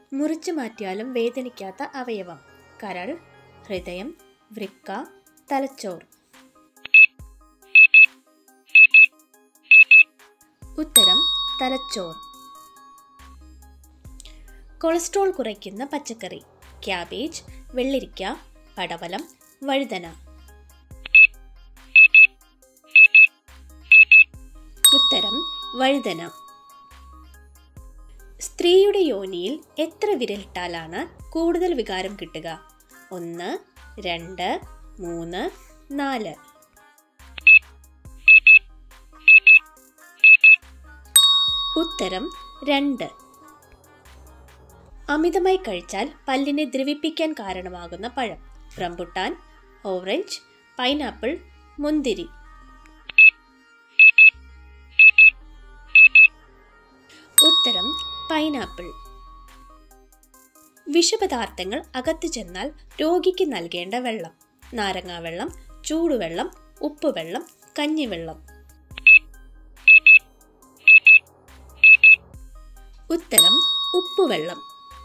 മുറിച്ചു മാറ്റിയാലും വേദനിക്കാത്ത അവയവം കരൾ ഹൃദയം വൃക്ക തലച്ചോർ ഉത്തരം തലച്ചോർ കൊളസ്ട്രോൾ കുറയ്ക്കുന്ന പച്ചക്കറി ക്യാബേജ് വെള്ളരിക്ക പടവലം വഴുതന ഉത്തരം വഴുതന സ്ത്രീയുടെ യോനിയിൽ എത്ര വിരലിട്ടാലാണ് കൂടുതൽ വികാരം കിട്ടുക ഒന്ന് രണ്ട് മൂന്ന് നാല് ഉത്തരം രണ്ട് അമിതമായി കഴിച്ചാൽ പല്ലിനെ ദ്രവിപ്പിക്കാൻ കാരണമാകുന്ന പഴം റംബുട്ടാൻ ഓറഞ്ച് പൈനാപ്പിൾ മുന്തിരി ഉത്തരം പൈനാപ്പിൾ വിഷപദാർത്ഥങ്ങൾ അകത്തു ചെന്നാൽ രോഗിക്ക് നൽകേണ്ട വെള്ളം നാരങ്ങാവെള്ളം ചൂടുവെള്ളം ഉപ്പുവെള്ളം കഞ്ഞിവെള്ളം ഉത്തരം ഉപ്പുവെള്ളം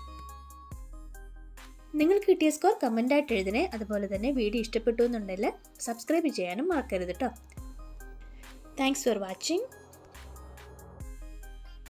നിങ്ങൾക്ക് കിട്ടിയ സ്കോർ കമൻ്റായിട്ട് എഴുതണേ അതുപോലെ തന്നെ വീഡിയോ ഇഷ്ടപ്പെട്ടു എന്നുണ്ടെങ്കിൽ സബ്സ്ക്രൈബ് ചെയ്യാനും മറക്കരുത് കേട്ടോ താങ്ക്സ് ഫോർ വാച്ചിങ്